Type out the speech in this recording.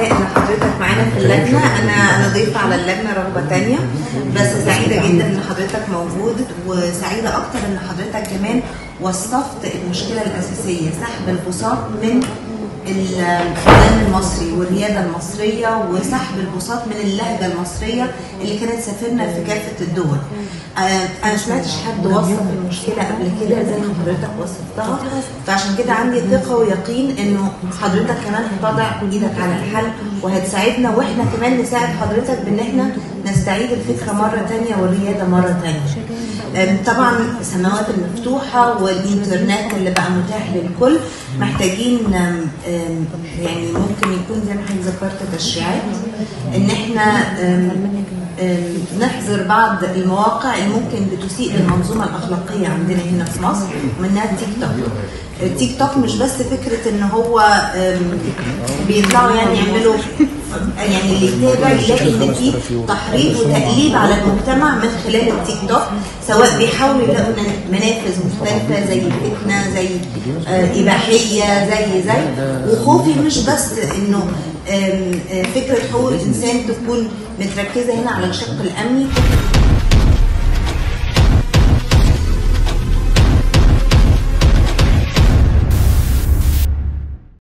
سعداء ان حضرتك معانا في اللجنه انا انا ضيفه على اللجنه رغبه تانية بس سعيده جدا ان حضرتك موجود وسعيده اكتر ان حضرتك كمان وصفت المشكله الاساسيه سحب البساط من الفنان المصري والرياده المصريه وسحب البساط من اللهجه المصريه اللي كانت سافرنا في كافه الدول. آه، انا ما سمعتش حد وصف المشكله قبل كده زي ما حضرتك وصفتها فعشان كده عندي ثقه ويقين انه حضرتك كمان هتضع ايدك على الحل وهتساعدنا واحنا كمان نساعد حضرتك بان احنا نستعيد الفكره مره ثانيه والرياده مره ثانيه. آم، طبعا السماوات المفتوحه والانترنت اللي بقى متاح للكل محتاجين آم، آم، يعني ممكن يكون زي ما حضرتك ذكرت تشريعات ان احنا آم، آم، نحظر بعض المواقع اللي ممكن بتسيء للمنظومه الاخلاقيه عندنا هنا في مصر ومنها تيك توك. التيك توك مش بس فكره ان هو آم، بيطلعوا يعني يعملوا يعني اللي يتابع يلاقي ان في تحريض وتقليب على المجتمع من خلال التيك توك سواء بيحاولوا يلاقوا منافذ مختلفه زي الفتنه زي آه، اباحيه زي زي وخوفي مش بس انه آم، آه، فكره حقوق الانسان تكون متركزه هنا على الشق الامني فكره